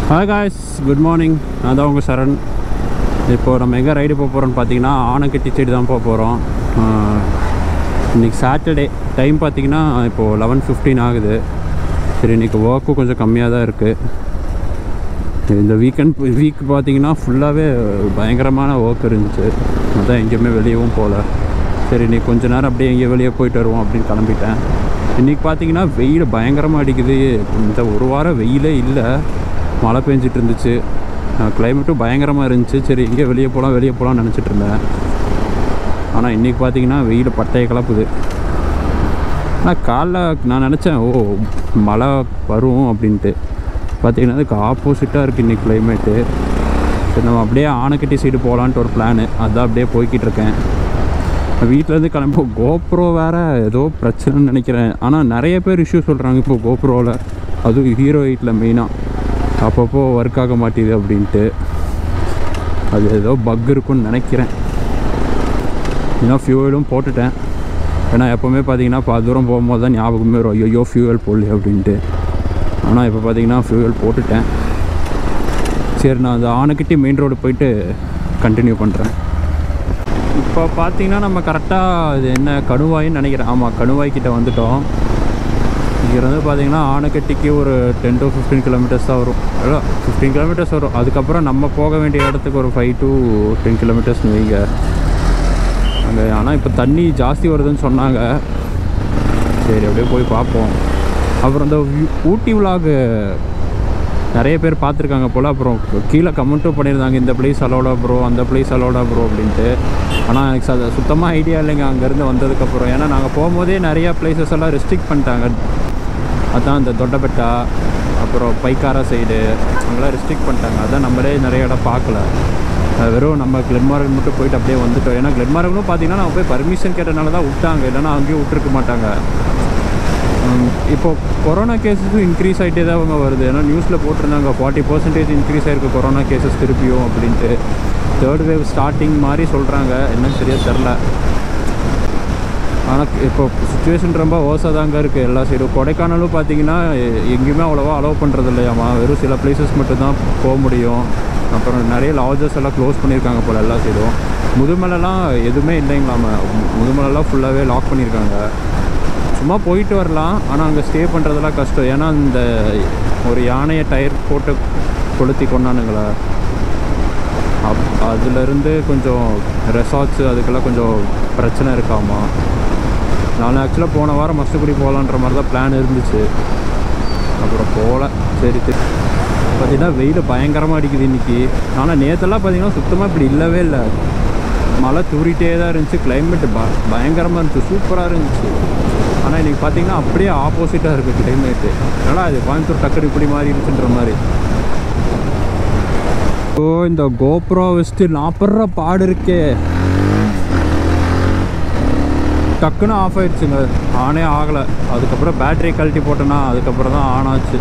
Hi guys good morning நான் தான் உங்கள் சரண் இப்போது நம்ம எங்கே ரைடு போக போகிறோம்னு பார்த்தீங்கன்னா ஆனைக்கட்டி சைடு தான் போக போகிறோம் இன்றைக்கி சாட்டர்டே டைம் பார்த்தீங்கன்னா இப்போது லெவன் ஃபிஃப்டீன் ஆகுது சரி இன்றைக்கி ஒர்க்கும் கொஞ்சம் கம்மியாக தான் இருக்குது இந்த வீக்கெண்ட் வீக் பார்த்தீங்கன்னா ஃபுல்லாகவே பயங்கரமான ஒர்க் இருந்துச்சு அதான் எங்கேயுமே வெளியவும் போகல சரி இன்னைக்கு கொஞ்ச நேரம் அப்படியே எங்கேயோ வெளியே போயிட்டு வருவோம் அப்படின்னு கிளம்பிட்டேன் இன்றைக்கி பார்த்தீங்கன்னா வெயில் பயங்கரமாக அடிக்குது இந்த ஒரு வாரம் வெயிலே இல்லை மழை பெஞ்சிட்டு இருந்துச்சு கிளைமேட்டும் பயங்கரமாக இருந்துச்சு சரி எங்கேயோ வெளியே போகலாம் வெளியே போகலாம்னு நினச்சிட்டு இருந்தேன் ஆனால் இன்றைக்கி பார்த்தீங்கன்னா வெயில் பட்டையை கலப்புது ஆனால் காலைல நான் நினச்சேன் ஓ மழை வரும் அப்படின்ட்டு பார்த்தீங்கன்னா அதுக்கு ஆப்போசிட்டாக இருக்குது இன்றைக்கி கிளைமேட்டு சரி நம்ம அப்படியே ஆனைக்கட்டி சைடு போகலான்ட்டு ஒரு பிளானு அதான் அப்படியே போய்கிட்டு இருக்கேன் வீட்டிலேருந்து கிளம்பி கோப்ரோ வேறு ஏதோ பிரச்சனைன்னு நினைக்கிறேன் ஆனால் நிறைய பேர் இஷ்யூ சொல்கிறாங்க இப்போ கோப்ரோவில் அதுவும் ஹீரோ எயிட்டில் மெயினாக அப்பப்போ ஒர்க் ஆக மாட்டேது அப்படின்ட்டு அது ஏதோ பக் இருக்குன்னு நினைக்கிறேன் இன்னும் ஃபியூவலும் போட்டுட்டேன் ஏன்னா எப்போவுமே பார்த்தீங்கன்னா பா தூரம் போகும்போது தான் ஞாபகமே வரும் ஐயோ ஃபியூவல் போடல அப்படின்ட்டு ஆனால் இப்போ பார்த்தீங்கன்னா ஃபியூவல் போட்டுட்டேன் சரி நான் அந்த ஆனைக்கிட்டி மெயின் ரோடு போயிட்டு கண்டினியூ பண்ணுறேன் இப்போ பார்த்தீங்கன்னா நம்ம கரெக்டாக இது என்ன கணுவாயின்னு நினைக்கிறேன் ஆமாம் கணுவாய் கிட்ட வந்துட்டோம் இங்கேருந்து பார்த்தீங்கன்னா ஆனைக்கட்டிக்கு ஒரு டென் டு ஃபிஃப்டீன் கிலோமீட்டர்ஸ் தான் வரும் இல்லை ஃபிஃப்டீன் கிலோமீட்டர்ஸ் வரும் அதுக்கப்புறம் நம்ம போக வேண்டிய இடத்துக்கு ஒரு ஃபைவ் டு டென் கிலோமீட்டர்ஸ்னு வைங்க அங்கே ஆனால் இப்போ தண்ணி ஜாஸ்தி வருதுன்னு சொன்னாங்க சரி அப்படியே போய் பார்ப்போம் அப்புறம் இந்த வி- ஊட்டி விலாகு நிறைய பேர் பார்த்துருக்காங்க போல் அப்புறம் கீழே கமெண்ட்டும் பண்ணியிருந்தாங்க இந்த பிளேஸ் அலோடா ப்ரோ அந்த பிளேஸ் அலோடா ப்ரோ அப்படின்ட்டு ஆனால் எனக்கு அது சுத்தமாக ஐடியா இல்லைங்க அங்கேருந்து வந்ததுக்கப்புறம் ஏன்னா நாங்கள் போகும்போதே நிறையா பிளேசஸ் எல்லாம் ரெஸ்ட்ரிக்ட் பண்ணிட்டாங்க அதான் இந்த தொட்டபெட்டா அப்புறம் பைக்காரா சைடு அங்கெல்லாம் ரெஸ்ட்ரிக்ட் பண்ணிட்டாங்க அதான் நம்மளே நிறைய இடம் பார்க்கல அஹ் வெறும் நம்ம கிளென்மார்க் மட்டும் போயிட்டு அப்படியே வந்துட்டோம் ஏன்னா கிளென்மார்க்னு பார்த்தீங்கன்னா நம்ம போய் பர்மிஷன் கேட்டனால தான் விட்டாங்க இல்லைன்னா அங்கேயும் விட்டுருக்க மாட்டாங்க உம், இப்போ கொரோனா கேஸஸும் இன்க்ரீஸ் ஆகிட்டே தான் அவங்க வருது ஏன்னா நியூஸில் போட்டிருந்தாங்க ஃபார்ட்டி பர்சன்டேஜ் இன்க்ரீஸ் ஆயிருக்கு கொரோனா கேசஸ் திருப்பியும் அப்படின்ட்டு தேர்ட் வேவ் ஸ்டார்டிங் மாதிரி சொல்கிறாங்க என்னன்னு சரியாக தெரில ஆனால் இப்போ சுச்சுவேஷன் ரொம்ப ஓசாக தாங்க இருக்குது எல்லா சைடும் கொடைக்கானலும் பார்த்தீங்கன்னா எ- எங்கேயுமே அவ்வளோவா அலோவ் பண்ணுறது இல்லையாமா வெறும் சில பிளேசஸ் மட்டும்தான் போக முடியும் அப்புறம் நிறைய லாட்ஜஸ் எல்லாம் க்ளோஸ் பண்ணியிருக்காங்க போல் எல்லா சைடும் முதுமலைலாம் எதுவுமே இல்லைங்களாம மு- முதுமலைலாம் ஃபுல்லாகவே லாக் பண்ணியிருக்காங்க சும்மா போயிட்டு வரலாம் ஆனால் அங்கே ஸ்டே பண்ணுறதெல்லாம் கஷ்டம் ஏன்னா இந்த ஒரு யானையை டயர் போட்டு கொளுத்தி கொண்டானுங்களே அப் அதுலேருந்து கொஞ்சம் ரெசார்ட்ஸு அதுக்கெல்லாம் கொஞ்சம் பிரச்சனை இருக்காமா நான் ஆக்சுவலாக போன வாரம் மஸ்தகுடி போகலான்ற மாதிரி தான் பிளான் இருந்துச்சு அப்புறம் போகல சரி சரி பார்த்தீங்கன்னா வெயில் பயங்கரமாக அடிக்குது இன்றைக்கி ஆனால் நேற்றெல்லாம் பார்த்தீங்கன்னா சுத்தமாக இப்படி இல்லவே இல்லை மழை தூரிட்டே தான் இருந்துச்சு climate ப பயங்கரமாக இருந்துச்சு சூப்பராக இருந்துச்சு ஆனால் இன்றைக்கி பார்த்தீங்கன்னா அப்படியே ஆப்போசிட்டாக இருக்குது கிளைமேட்டு அதனால் அது கோயம்புத்தூர் டக்குனு இப்படி மாறி இருந்துச்சுன்ற மாதிரி ஓ இந்த கோப்ரோ வச்சுட்டு நாப்படுற பாடு இருக்கே டக்குன்னு ஆஃப் ஆயிடுச்சுங்க ஆனே ஆகலை அதுக்கப்புறம் பேட்டரி கழட்டி போட்டேன்னா அதுக்கப்புறம் தான் ஆன் ஆச்சு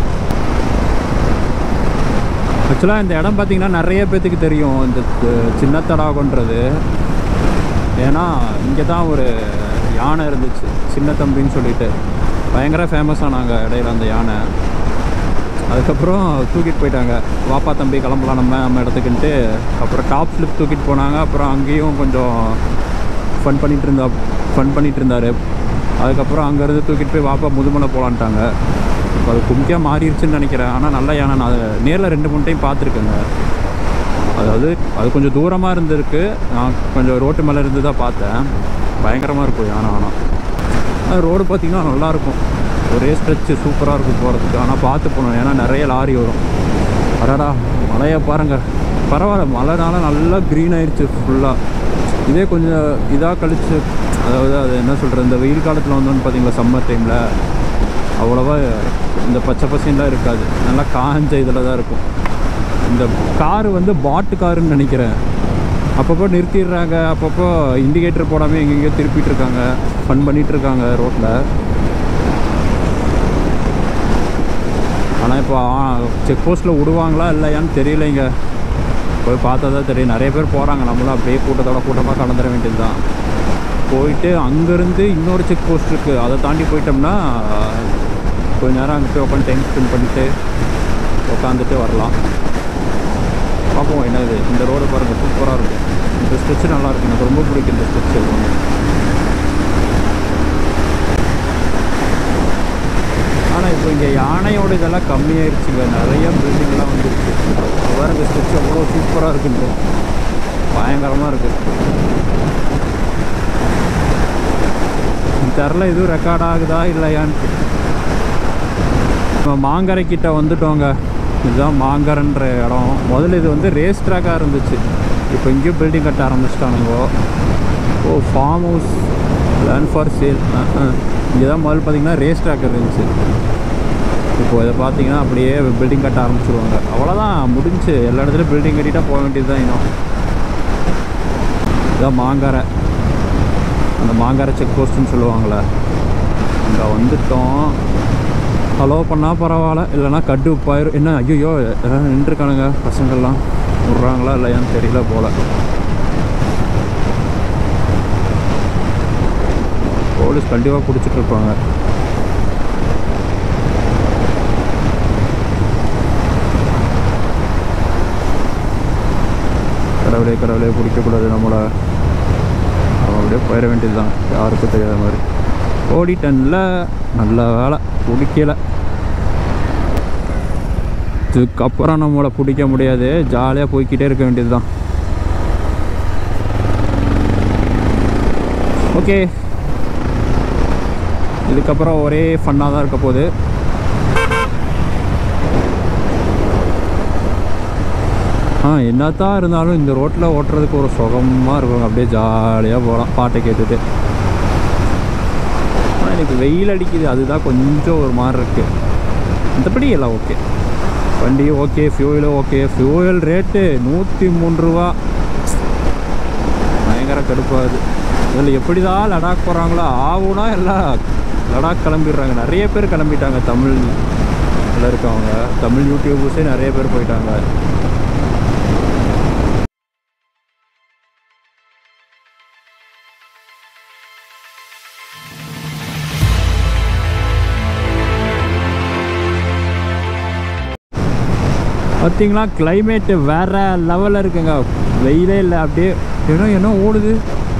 ஆக்சுவலாக இந்த இடம் பார்த்தீங்கன்னா நிறைய பேர்த்துக்கு தெரியும் இந்த த- சின்ன தடாகன்றது ஏன்னா இங்கே தான் ஒரு யானை இருந்துச்சு சின்ன தம்பின்னு சொல்லிட்டு பயங்கர ஃபேமஸ் ஆனாங்க இடையில அந்த யானை அதுக்கப்புறம் தூக்கிட்டு போயிட்டாங்க வாப்பா தம்பி கிளம்பலாம் நம்ம நம்ம இடத்துக்குன்ட்டு அப்புறம் டாப் ஸ்லிப் தூக்கிட்டு போனாங்க அப்புறம் அங்கேயும் கொஞ்சம் ஃபன் பண்ணிட்டு இருந்தா ஃபன் பண்ணிட்டு இருந்தார் அதுக்கப்புறம் அங்கேருந்து தூக்கிட்டு போய் வாப்பா முதுமலை போகலான்ட்டாங்க இப்போ அது கும்பியாக மாறிடுச்சுன்னு நினைக்கிறேன் ஆனால் நல்ல யானை நான் அதை நேரில் ரெண்டு மூணு டைம் பார்த்துருக்கேங்க அதாவது அது கொஞ்சம் தூரமாக இருந்திருக்கு நான் கொஞ்சம் ரோட்டு மேலே இருந்து தான் பார்த்தேன் பயங்கரமாக இருக்கும் யானை ஆனால் ரோடு பார்த்திங்கன்னா நல்லாயிருக்கும் ஒரே ஸ்ட்ரெச்சு சூப்பராக இருக்கும் போகிறதுக்கு ஆனால் பார்த்து போகணும் ஏன்னா நிறைய லாரி வரும் அடடா மழையை பாருங்கள் பரவாயில்ல மழைனால நல்லா க்ரீன் ஆயிடுச்சு ஃபுல்லாக இதே கொஞ்சம் இதாக கழிச்சு அதாவது அது என்ன சொல்கிறது இந்த வெயில் காலத்தில் வந்தோன்னு பார்த்தீங்களா சம்மர் டைமில் அவ்வளோவா இந்த பச்சை பசங்களாம் இருக்காது நல்லா காஞ்ச இதில் தான் இருக்கும் இந்த காரு வந்து பாட்டு காருன்னு நினைக்கிறேன் அப்பப்போ நிறுத்திடுறாங்க அப்பப்போ இண்டிகேட்டர் போடாமல் எங்கெங்கேயோ திருப்பிட்டு இருக்காங்க ஃபன் பண்ணிட்டு இருக்காங்க ரோட்டில் ஆனால் இப்போ செக் போஸ்ட்டில் விடுவாங்களா இல்லையான்னு தெரியலைங்க போய் பார்த்தா தான் தெரியும் நிறைய பேர் போகிறாங்க நம்மளும் அப்படியே கூட்டத்தோட கூட்டமாக கலந்துட வேண்டியது தான் போயிட்டு அங்கேருந்து இன்னொரு செக் போஸ்ட் இருக்குது அதை தாண்டி போயிட்டோம்னா கொஞ்ச நேரம் அங்கே போய் உட்காந்து டைம் ஸ்பெண்ட் பண்ணிட்டு உட்காந்துட்டு வரலாம் பார்ப்போம் என்னது இந்த ரோடு பாருங்கள் சூப்பராக இருக்கும் இந்த ஸ்ட்ரெச்சு நல்லா இருக்கு எனக்கு ரொம்ப பிடிக்கும் இந்த ஸ்ட்ரெச்சு ஆனால் இப்போ இங்கே யானையோட இதெல்லாம் கம்மியாயிருச்சுங்க நிறைய பில்டிங்லாம் வந்துருச்சு பாருங்க ஸ்ட்ரெச் அவ்வளோ சூப்பராக இருக்குங்க பயங்கரமாக இருக்குது தெரில எதுவும் ரெக்கார்ட் ஆகுதா இல்லையான்ட்டு நம்ம மாங்கரை கிட்ட வந்துட்டோங்க இதுதான் மாங்கரன்ற இடம் முதல்ல இது வந்து ரேஸ் ட்ராக்காக இருந்துச்சு இப்போ இங்கேயும் பில்டிங் கட்ட ஆரம்பிச்சிட்டானுங்க ஓ farm house land for sale இங்கே தான் முதல்ல பார்த்தீங்கன்னா ரேஸ் ட்ராக் இருந்துச்சு இப்போ இதை பார்த்தீங்கன்னா அப்படியே பில்டிங் கட்ட ஆரம்பிச்சிருவாங்க அவ்வளோதான் முடிஞ்சு எல்லா இடத்துலையும் பில்டிங் கட்டிட்டா போக வேண்டியது தான் இன்னும் இதான் மாங்கரை அந்த மாங்கார செக் போஸ்ட்டுன்னு சொல்லுவாங்களே அங்கே வந்துட்டோம் ஹலோ பண்ணால் பரவாயில்ல இல்லைன்னா கட்டு உப்பாயிரும் என்ன ஐயோ நின்றுருக்கானுங்க பசங்கள்லாம் விட்றாங்களா இல்லையான்னு தெரியல போல் போலீஸ் கண்டிப்பாக பிடிச்சிட்டு இருப்பாங்க கடவுளே கடவுளே பிடிக்கக்கூடாது நம்மளை அவன் அப்படியே போயிட வேண்டியது தான் யாருக்கும் தெரியாத மாதிரி ஓடிட்டன்ல நல்ல வேலை பிடிக்கல இதுக்கப்புறம் நம்மளை பிடிக்க முடியாது ஜாலியாக போய்க்கிட்டே இருக்க வேண்டியது தான் ஓகே இதுக்கப்புறம் ஒரே ஃபன்னாக தான் இருக்க போகுது ஆ என்னத்தான் இருந்தாலும் இந்த ரோட்டில் ஓட்டுறதுக்கு ஒரு சுகமாக இருக்கும் அப்படியே ஜாலியாக போகலாம் பாட்டை கேட்டுட்டு ஆனால் எனக்கு வெயில் அடிக்குது அதுதான் கொஞ்சம் ஒரு மாதிரி இருக்குது மற்றபடி எல்லாம் ஓகே வண்டி ஓகே ஃபியூயலும் ஓகே ஃபியூயல் ரேட்டு நூற்றி மூணு ரூபா பயங்கர கடுப்பாகுது இதில் எப்படி தான் லடாக் போகிறாங்களோ ஆகுனா எல்லாம் லடாக் கிளம்பிடுறாங்க நிறைய பேர் கிளம்பிட்டாங்க தமிழ் இதில் இருக்கவங்க தமிழ் யூடியூபர்ஸே நிறைய பேர் போயிட்டாங்க பார்த்தீங்களா கிளைமேட்டு வேற லெவலில் இருக்குங்க வெயிலே இல்லை அப்படியே ஏன்னா என்ன ஓடுது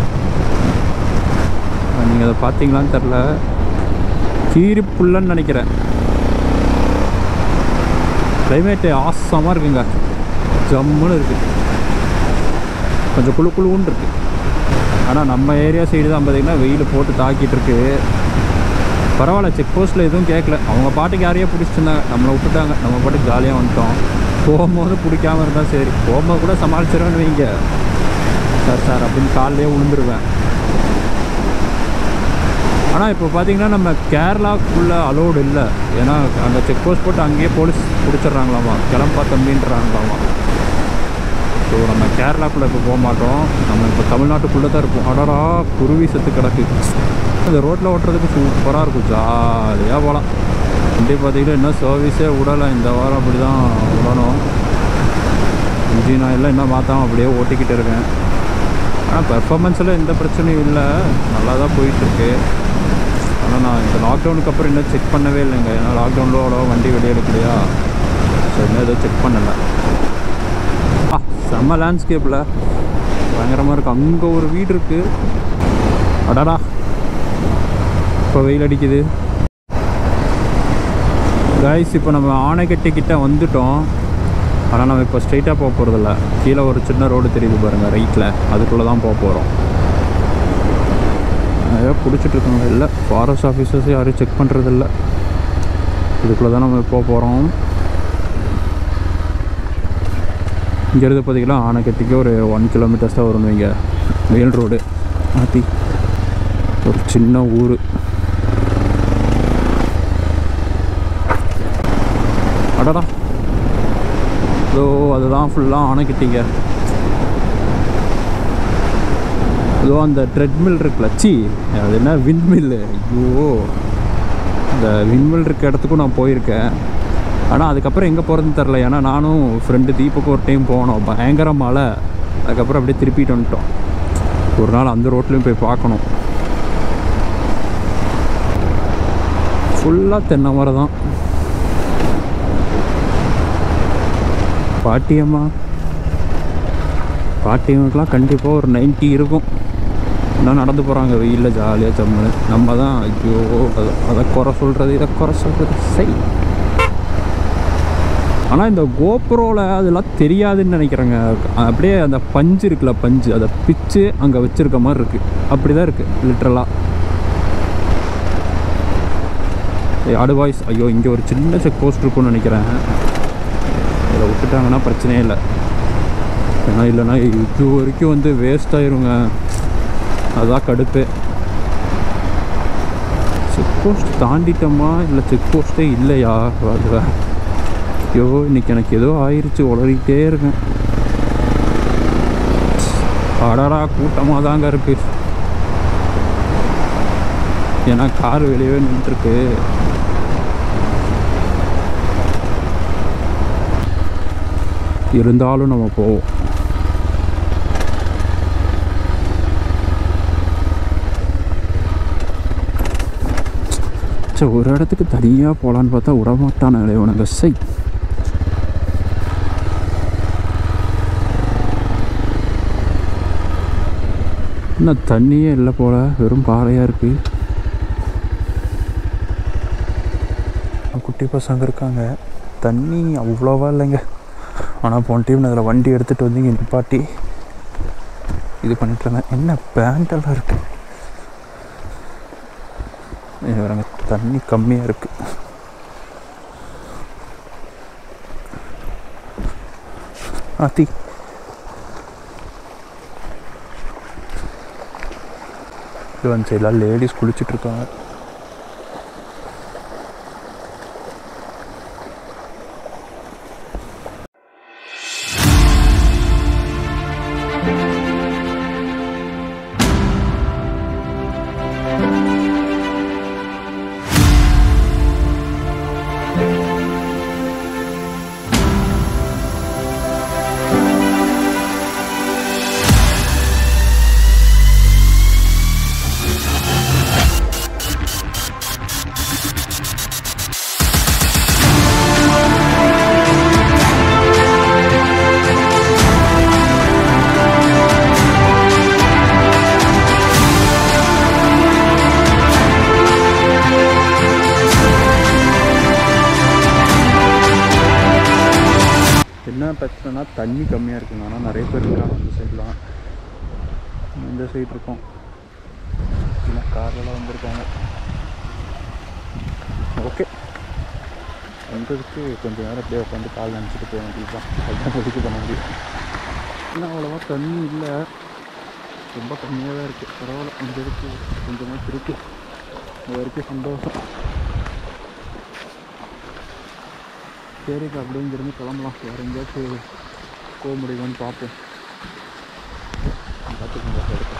நீங்கள் அதை பார்த்தீங்களான்னு தெரில கீரிப்புள்ளன்னு நினைக்கிறேன் கிளைமேட்டு ஆசமாக இருக்குங்க ஜம்முன்னு இருக்குது கொஞ்சம் குழு குழுன்னு இருக்குது ஆனால் நம்ம ஏரியா சைடு தான் பார்த்தீங்கன்னா வெயில் போட்டு தாக்கிட்டு இருக்கு பரவாயில்ல செக் போஸ்ட்டில் எதுவும் கேட்கல அவங்க பாட்டுக்கு யாரையோ பிடிச்சிருந்தாங்க நம்மளை விட்டுட்டாங்க நம்ம பாட்டுக்கு ஜாலியாக வந்துட்டோம் போகும்போது பிடிக்காம இருந்தால் சரி போகும்போது கூட சமாளிச்சிருவேன்னு வைங்க சார் சார் அப்படின்னு காலையே விழுந்துருவேன் ஆனால் இப்போ பார்த்தீங்கன்னா நம்ம கேரளாக்குள்ளே அலோடு இல்லை ஏன்னா அங்கே செக் போஸ்ட் போட்டு அங்கேயே போலீஸ் பிடிச்சிட்றாங்களாமா கிளம்பா தம்பின்றாங்களாமா ஸோ நம்ம கேரளாக்குள்ளே இப்போ போக மாட்டோம் நம்ம இப்போ தமிழ்நாட்டுக்குள்ளே தான் இருப்போம் அடடா குருவி செத்து கிடக்கு இந்த ரோட்டில் ஓட்டுறதுக்கு சூப்பராக இருக்கும் ஜாலியாக போகலாம் வண்டி பார்த்தீங்கன்னா இன்னும் சர்வீஸே விடலை இந்த வாரம் அப்படி தான் விடணும் இன்ஜின் ஆயிலாம் இன்னும் மாற்றாம அப்படியே ஓட்டிக்கிட்டு இருக்கேன் ஆனால் பெர்ஃபார்மன்ஸில் எந்த பிரச்சனையும் இல்லை நல்லா தான் போயிட்டுருக்கு ஆனால் நான் இந்த லாக்டவுனுக்கு அப்புறம் இன்னும் செக் பண்ணவே இல்லைங்க ஏன்னா லாக்டவுனில் அவ்வளோ வண்டி வெளியே எடுக்கலையா ஸோ இன்னும் எதுவும் செக் பண்ணலை ஆ செம்ம லேண்ட்ஸ்கேப்பில் பயங்கரமாக இருக்குது அங்கே ஒரு வீடு இருக்குது அடடா இப்போ வெயில் அடிக்குது கைஸ் இப்போ நம்ம ஆனைக்கட்டி கிட்ட வந்துட்டோம் ஆனால் நம்ம இப்போ ஸ்ட்ரைட்டாக போக போகிறதில்ல கீழே ஒரு சின்ன ரோடு தெரியுது பாருங்கள் ரைட்டில் அதுக்குள்ளே தான் போக போகிறோம் நிறையா பிடிச்சிட்ருக்காங்க இல்லை ஃபாரஸ்ட் ஆஃபீஸர்ஸ் யாரும் செக் பண்ணுறதில்ல இதுக்குள்ளே தான் நம்ம போக போகிறோம் இங்கேருந்து பார்த்தீங்கன்னா ஆனைக்கட்டிக்கு ஒரு ஒன் கிலோமீட்டர்ஸ் தான் வரும் இங்கே மெயின் ரோடு மாற்றி ஒரு சின்ன ஊர் அடடா ஸோ அதுதான் ஃபுல்லாக ஆனைக்கிட்டீங்க ஏதோ அந்த ட்ரெட்மில் இருக்குல்ல சி அது என்ன விண்மில்லு ஐயோ அந்த விண்மில் இருக்க இடத்துக்கும் நான் போயிருக்கேன் ஆனால் அதுக்கப்புறம் எங்கே போகிறதுன்னு தெரில ஏன்னா நானும் ஃப்ரெண்டு தீபக்கு ஒரு டைம் போனோம் பயங்கர மழை அதுக்கப்புறம் அப்படியே திருப்பிட்டு வந்துட்டோம் ஒரு நாள் அந்த ரோட்லேயும் போய் பார்க்கணும் ஃபுல்லாக தென்னை மரம் தான் பாட்டியம்மா பாட்டியம்மாக்கெலாம் கண்டிப்பாக ஒரு 90 இருக்கும் இன்னும் நடந்து போகிறாங்க வெயிலில் ஜாலியாக ஜம்முன்னு நம்ம தான் ஐயோ அதை அதை குறை சொல்கிறது இதை குறை சொல்கிறது சரி ஆனால் இந்த கோப்ரோவில் அதெல்லாம் தெரியாதுன்னு நினைக்கிறேங்க அப்படியே அந்த பஞ்சு இருக்குல்ல பஞ்சு அதை பிச்சு அங்கே வச்சுருக்க மாதிரி இருக்குது அப்படி தான் இருக்குது லிட்ரலாக அட்வைஸ் ஐயோ இங்கே ஒரு சின்ன செக் போஸ்ட் இருக்கும்னு நினைக்கிறேன் இதில் விட்டுட்டாங்கன்னா பிரச்சனையே இல்லை ஏன்னா இல்லைன்னா இது வரைக்கும் வந்து வேஸ்ட் ஆயிருங்க அதான் கடுப்பு செக் போஸ்ட் தாண்டிட்டோமா இல்லை செக் போஸ்ட்டே இல்லையா அது ஐயோ இன்னைக்கு எனக்கு ஏதோ ஆயிருச்சு உளறிக்கிட்டே இருக்கேன் அடடா கூட்டமாக தாங்க இருக்கு ஏன்னா கார் வெளியவே நின்றுருக்கு இருந்தாலும் நம்ம போவோம் சரி ஒரு இடத்துக்கு தனியாக போகலான்னு பார்த்தா விடமாட்டானுங்களே உனக்கு சை இன்னும் தண்ணியே இல்லை போல வெறும் பாறையாக இருக்குது குட்டி பசங்க இருக்காங்க தண்ணி அவ்வளோவா இல்லைங்க ஆனால் போன டைம் நான் அதில் வண்டி எடுத்துகிட்டு வந்து இங்கே நிப்பாட்டி இது பண்ணிட்டு இருந்தேன் என்ன பேண்டெல்லாம் இருக்குது வரங்க தண்ணி கம்மியாக இருக்குது ஆத்தி இது வந்து சைடில் லேடிஸ் குளிச்சுட்டு இருக்காங்க என்ன பிரச்சனைனா தண்ணி கம்மியாக இருக்குங்க ஆனால் நிறைய பேர் இருக்காங்க அந்த சைட்லாம் இந்த சைடு இருக்கும் இல்லை கார்லாம் வந்திருக்காங்க ஓகே வந்ததுக்கு கொஞ்சம் நேரம் அப்படியே உட்காந்து கால் நினச்சிட்டு போக வேண்டியது தான் அதுதான் ஒதுக்கு பண்ண முடியும் ஆனால் அவ்வளோவா தண்ணி இல்லை ரொம்ப கம்மியாக தான் இருக்குது பரவாயில்ல வந்ததுக்கு கொஞ்சமாக இருக்கு இது வரைக்கும் சந்தோஷம் சரிக்கா அப்படியே இங்கிருந்து கிளம்பலாம் வேறு எங்கேயாச்சும் போக முடியுமான்னு பார்ப்போம் பார்த்துக்கோங்க இருக்கேன்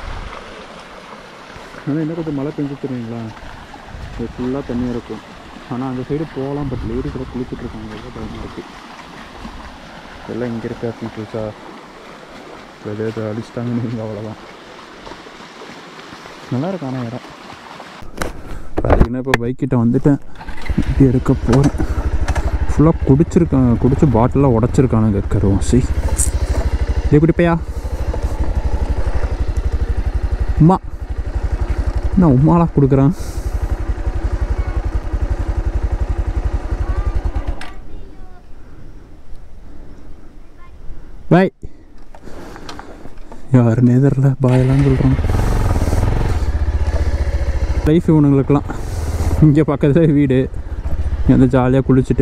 ஆனால் என்ன கொஞ்சம் மழை பெஞ்சு தெரியுங்களா இது ஃபுல்லாக தண்ணியாக இருக்கும் ஆனால் அந்த சைடு போகலாம் பட் லேடி கூட குளிச்சுட்டு இருக்காங்க எவ்வளோ பயமாக இருக்குது எல்லாம் இங்கே இருக்க பீப்புள்ஸா வெளியே அழிச்சிட்டாங்கன்னு நீங்கள் அவ்வளோதான் நல்லா இருக்கு ஆனால் இடம் பார்த்தீங்கன்னா இப்போ பைக் கிட்ட வந்துட்டேன் இப்படி எடுக்க போகிறேன் ஃபுல்லாக குடிச்சிருக்காங்க குடிச்சு பாட்டிலாக உடச்சிருக்கானுங்க கருவம் சி இதே குடிப்பையா உமா என்ன உமாலாம் கொடுக்குறான் பாய் யாருன்னே தெரில பாயெல்லாம் சொல்கிறான் லைஃப் இவனுங்களுக்கெல்லாம் இங்கே பக்கத்தில் வீடு இங்கே வந்து ஜாலியாக குளிச்சுட்டு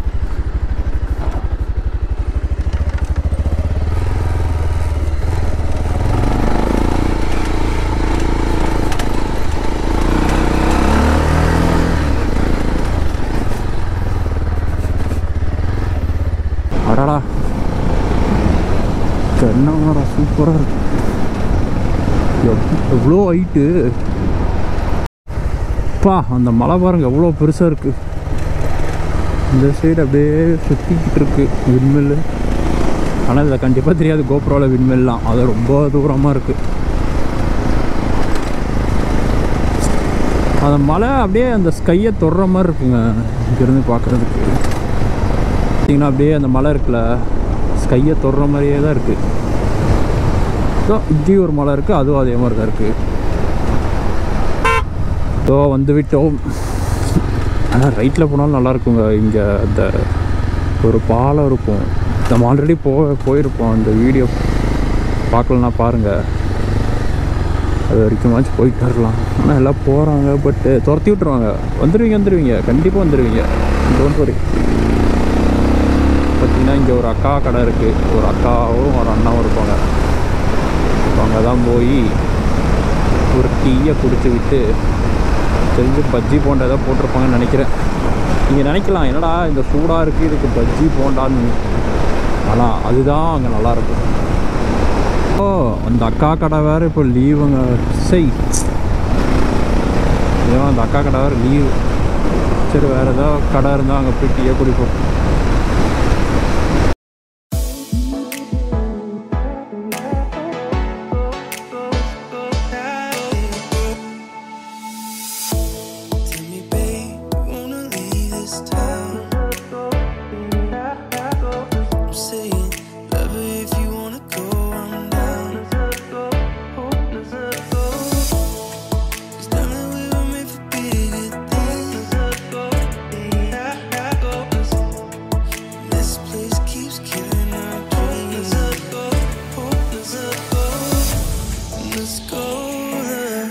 அடடா தென்னமரம் சூப்பராக இருக்கு எவ்- எவ்வளோ ஹைட்டு பா அந்த மலை பாருங்க எவ்வளோ பெருசாக இருக்குது இந்த சைடு அப்படியே சுற்றிக்கிட்டு இருக்கு விண்மில்லு ஆனால் இதில் கண்டிப்பாக தெரியாது கோப்ரோவில் விண்மில்லாம் அது ரொம்ப தூரமாக இருக்குது அந்த மலை அப்படியே அந்த ஸ்கையை தொடுற மாதிரி இருக்குங்க இங்கேருந்து பார்க்குறதுக்கு பார்த்தீங்கன்னா அப்படியே அந்த மலை இருக்குல்ல ஸ்கையை தொடுற மாதிரியே தான் இருக்குது ஸோ இங்கேயும் ஒரு மலை இருக்குது அதுவும் அதே மாதிரி தான் இருக்குது ஸோ வந்து விட்டோம் ஆனால் ரைட்டில் போனாலும் நல்லா இருக்குங்க இங்கே அந்த ஒரு பாலம் இருக்கும் நம்ம ஆல்ரெடி போ போயிருப்போம் அந்த வீடியோ பார்க்கலன்னா பாருங்கள் அது வரைக்குமாச்சும் போயிட்டு வரலாம் ஆனால் எல்லாம் போகிறாங்க பட்டு துரத்தி விட்டுருவாங்க வந்துடுவீங்க வந்துடுவீங்க கண்டிப்பாக வந்துடுவீங்க டோன்ட் வரி பார்த்தீங்கன்னா இங்கே ஒரு அக்கா கடை இருக்குது ஒரு அக்காவும் ஒரு அண்ணாவும் இருப்பாங்க அவங்க தான் போய் ஒரு டீயை குடிச்சு விட்டு தெரிஞ்சு பஜ்ஜி போண்டா ஏதோ போட்டிருப்பாங்கன்னு நினைக்கிறேன் நீங்கள் நினைக்கலாம் என்னடா இந்த சூடாக இருக்குது இதுக்கு பஜ்ஜி போண்டான்னு ஆனால் அதுதான் அங்கே நல்லாயிருக்கும் ஓ அந்த அக்கா கடை வேறு இப்போ லீவுங்க செய் ஏன் அந்த அக்கா கடை வேறு லீவு சரி வேறு ஏதாவது கடை இருந்தால் அங்கே போய் டீயை குடிப்போம் Tell me, babe, you wanna leave this town? I'm saying, love it if you wanna go, I'm down. Cause darling, we were made for bigger things. This place keeps killing our dreams. Let's go there.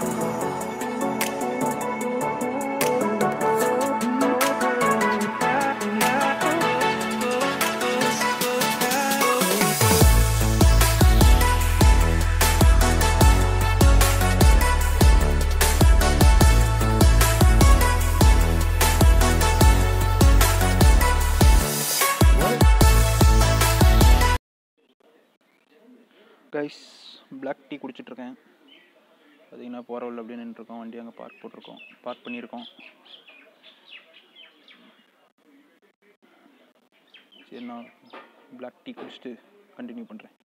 Guys black tea குடிச்சிட்ருக்கேன் பார்த்தீங்கன்னா போகிற வழியில் அப்படியே நின்றுருக்கோம் வண்டி அங்கே park போட்டிருக்கோம் park பண்ணியிருக்கோம் சரி நான் பிளாக் டீ குடிச்சிட்டு கண்டினியூ பண்ணுறேன்